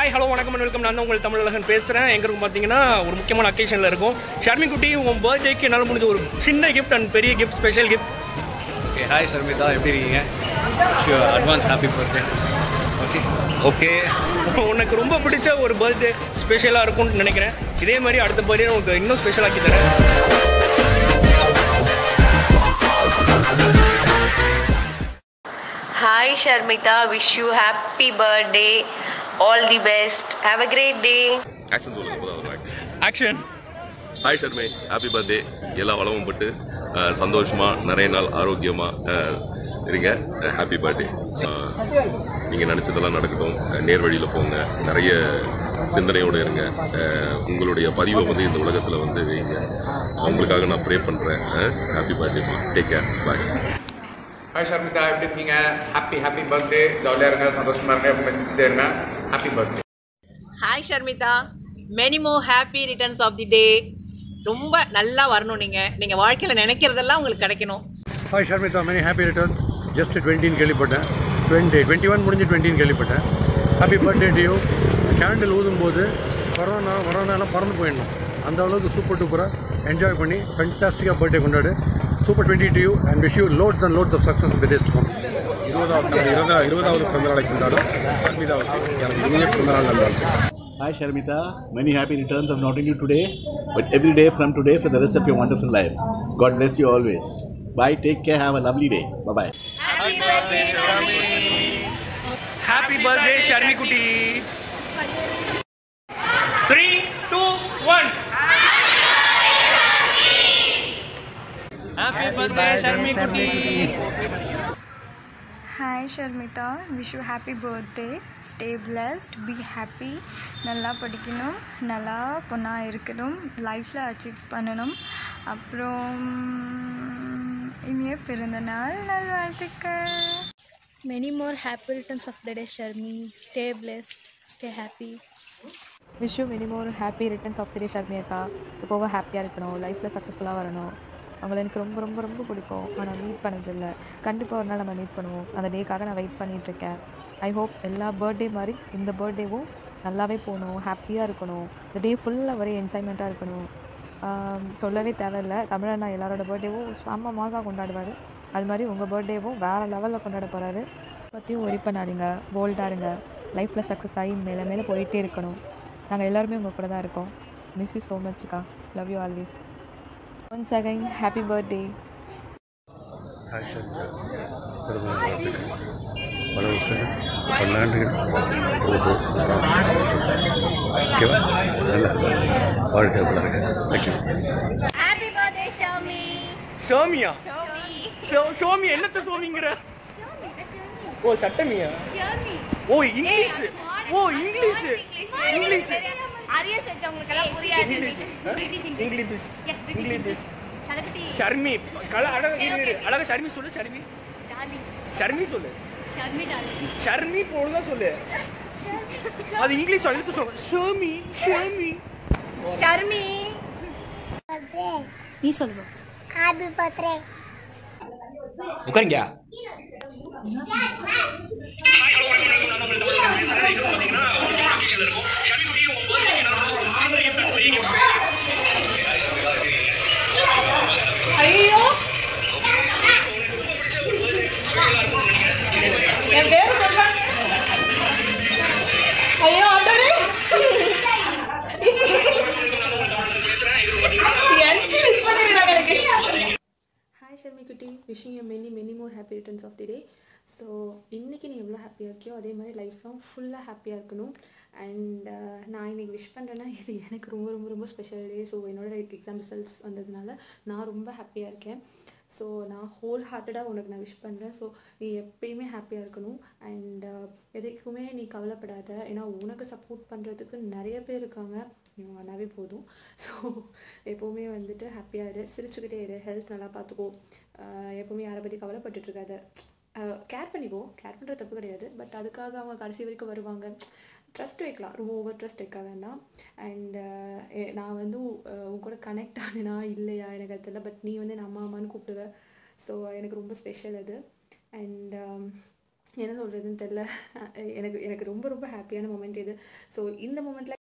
Hi hello வணக்கம் welcome நான் தான் உங்கள் தமிழகன் பேசுகிறேன் எங்க இருக்கும் பார்த்தீங்கன்னா ஒரு முக்கியமான அக்கேஷனில் இருக்கும் ஷர்மி குட்டி உன் பர்த்டேக்கு என்னால் முடிஞ்ச ஒரு சின்ன கிஃப்ட் அண்ட் பெரிய gift special gift okay hi Sharmitha எப்படி இருக்கீங்க advance happy birthday okay okay உனக்கு ரொம்ப பிடிச்ச ஒரு பர்த்டே ஸ்பெஷலாக இருக்கும்னு நினைக்கிறேன் இதே மாதிரி அடுத்த பர்த்டே உனக்கு இன்னும் ஸ்பெஷல் ஆக்கி தரேன் Hi Sharmita, wish you happy birthday. All the best. Have a great day. Action சொல்லுங்க அப்பதான் வருவாங்க action hi Sharme happy birthday எல்லா வளமும் பட்டு அஹ், சந்தோஷமா நிறைய நாள் ஆரோக்கியமா அஹ், இருங்க ஹாப்பி பர்த்டே நீங்க நினைச்சதெல்லாம் நடக்கட்டும் அஹ், நேர் வழியில போங்க நிறைய சிந்தனையோட இருங்க அஹ், உங்களுடைய பதிவை வந்து இந்த உலகத்துல வந்து வைங்க உங்களுக்காக நான் ப்ரே பண்றேன் ஹாப்பி பர்த்டேமா take care bye hi Sharmitha எப்படி இருக்கீங்க ஹாப்பி ஹாப்பி பர்த்டே ஜாலியாக இருங்க சந்தோஷமா இருங்க எப்பவுமே சிரிச்சுட்டே இருங்க happy birthday hi Sharmitha many more happy returns of the day ரொம்ப நல்லா வரணும் நீங்கள் நீங்கள் வாழ்க்கையில் நினைக்கிறதெல்லாம் உங்களுக்கு கிடைக்கணும் hi Sharmitha many happy returns just டுவெண்ட்டின்னு கேள்விப்பட்டேன் டுவெண்ட்டி டுவெண்ட்டி ஒன் முடிஞ்சு டுவெண்ட்டின்னு கேள்விப்பட்டேன் ஹாப்பி பர்த்டே டியூ கேண்டில் ஊதும்போது கொரோனா கொரோனாலாம் பறந்து போயிடணும் அந்த அளவுக்கு சூப்பர் டூப்பராக என்ஜாய் பண்ணி ஃபென்டாஸ்டிக்காக பர்த்டே கொண்டாடு super twenty to you and wish you lots and lots of success இந்த டேஸ்ட் கம் இருபதாவது நம்ம இருபதா இருபதாவது பிறந்த நாளை கொண்டாடும் ஷர்மிதாவுக்கு எனக்கு இனிய பிறந்த நாள் நல்வாழ்த்துக்கள் Hi Sharmita, many happy returns of not only today, but every day from today for the rest of your wonderful life. God bless you always. Bye, take care, have a lovely day. Bye bye. Happy birthday Sharmi குட்டி three two one happy birthday Sharmi குட்டி hi Sharmitha wish you happy birthday stay blessed be happy நல்லா படிக்கணும் நல்லா பொண்ணாக இருக்கணும் லைஃப்பில் achieve பண்ணணும் அப்புறம் இனிய பிறந்தநாள் நல்வாழ்த்துக்கள் Many more happy returns of the day, Sharmi. Stay blessed, stay happy. Wish you many more happy returns of the day Sharmi அக்கா எப்போவும் ஹாப்பியாக இருக்கணும் லைஃப்பில் சக்ஸஸ்ஃபுல்லாக வரணும் அவங்கள எனக்கு ரொம்ப ரொம்ப ரொம்ப பிடிக்கும் ஆனால் மீட் பண்ணதில்லை கண்டிப்பாக ஒரு நாள் நம்ம மீட் பண்ணுவோம் அந்த டேக்காக நான் வெயிட் பண்ணிகிட்ருக்கேன் ஐ ஹோப் எல்லா பர்த்டே மாதிரி இந்த பர்த்டேவும் நல்லாவே போகணும் ஹாப்பியாக இருக்கணும் இந்த டே ஃபுல்லாக ஒரே என்ஜாய்மெண்ட்டாக இருக்கணும் ஆம், சொல்லவே தேவையில்லை தமிழண்ணா எல்லாரோட பர்த்டேவும் செம்ம மாதம் கொண்டாடுவார் அது மாதிரி உங்கள் பர்த்டேவும் வேறு லெவலில் கொண்டாட போகிறாரு பற்றியும் ஒரி பண்ணாதீங்க போல்டாக இருங்க லைஃப்பில் சக்ஸஸ் ஆகி மேலே மேலே போயிட்டே இருக்கணும் நாங்கள் எல்லாருமே உங்கள் கூட தான் இருக்கோம் மிஸ் யூ ஸோ மச்க்கா love you always once again happy birthday hi Sharmitha பிறந்த நாள் வாழ்த்துக்கள் பல வருஷங்கள் பல்லாண்டுகள் ஓஹோ ஓகேவா நல்லா வாழ்க்கை வளருங்க தேங்க்யூ Happy birthday, Xiaomi. சோமியா சோ- சோமி என்னத்த சோமிங்கிற ஓ சட்டமியா ஓ இங்கிலீஷ் ஓ இங்கிலீஷ் இங்கிலீஷ் அரியஸ் வச்சவங்களுக்கெல்லாம் புரியாது இங்கிலீஷ் இங்கிலீஷ் ஷர்மி கல அழகா இரு, இரு. அழகா ஷர்மி சொல்லு ஷர்மி ஷர்மி சொல்லு ஷர்மி போடுதா சொல்லு அது இங்கிலீஷ் எழுத்து சொல்லு ஷர்மி ஷர்மி ஷர்மி நீ சொல்லுவா ஹாப்பி பர்த்டே உட்காருங்க ஐயோ என் பேரு சொல்ல ஐயோ அடரே எனக்கு மிஸ் பண்ணிடுறாங்க எனக்கு ஹாய் ஷர்மி குட்டி wishing a many many more happy returns of the day so இன்றைக்கி நீ எவ்வளோ ஹாப்பியாக இருக்கியோ அதே மாதிரி லைஃப் லாங் ஃபுல்லாக ஹாப்பியாக இருக்கணும் அண்ட் நான் இன்னைக்கு விஷ் பண்ணுறேன்னா இது எனக்கு ரொம்ப ரொம்ப ரொம்ப ஸ்பெஷல் டே ஸோ என்னோட எக்ஸாம் ரிசல்ட்ஸ் வந்ததுனால நான் ரொம்ப ஹாப்பியாக இருக்கேன் ஸோ நான் ஹோல் ஹார்ட்டடாக உனக்கு நான் விஷ் பண்ணுறேன் ஸோ நீ எப்பயுமே ஹாப்பியாக இருக்கணும் அண்ட் எதுக்குமே நீ கவலைப்படாத ஏன்னா உனக்கு சப்போர்ட் பண்ணுறதுக்கு நிறைய பேர் இருக்காங்க நீ வந்தாவே போதும் ஸோ எப்போவுமே வந்துட்டு ஹாப்பியாக இரு சிரிச்சுக்கிட்டே இரு ஹெல்த் நல்லா பார்த்துக்கோ ஆஹ் எப்போவுமே யாரை பற்றி கவலைப்பட்டுட்டு இருக்காத கேர் பண்ணிக்கோ கேர் பண்ணுறது தப்பு கிடையாது பட் அதுக்காக அவங்க கடைசி வரைக்கும் வருவாங்க ட்ரஸ்ட் வைக்கலாம் ரொம்ப ஓவர் ட்ரஸ்ட் வைக்க வேண்டாம் அண்ட் நான் வந்து அஹ் உன் கூட கனெக்ட் ஆனேனா இல்லையா எனக்கு அது தெரியல பட் நீ வந்து நான் அம்மா அம்மான்னு கூப்பிடுவ ஸோ எனக்கு ரொம்ப ஸ்பெஷல் அது அண்ட் என்ன சொல்கிறதுன்னு தெரில எனக்கு எனக்கு ரொம்ப ரொம்ப ஹாப்பியான மூமெண்ட் இது ஸோ இந்த மூமெண்ட்டில்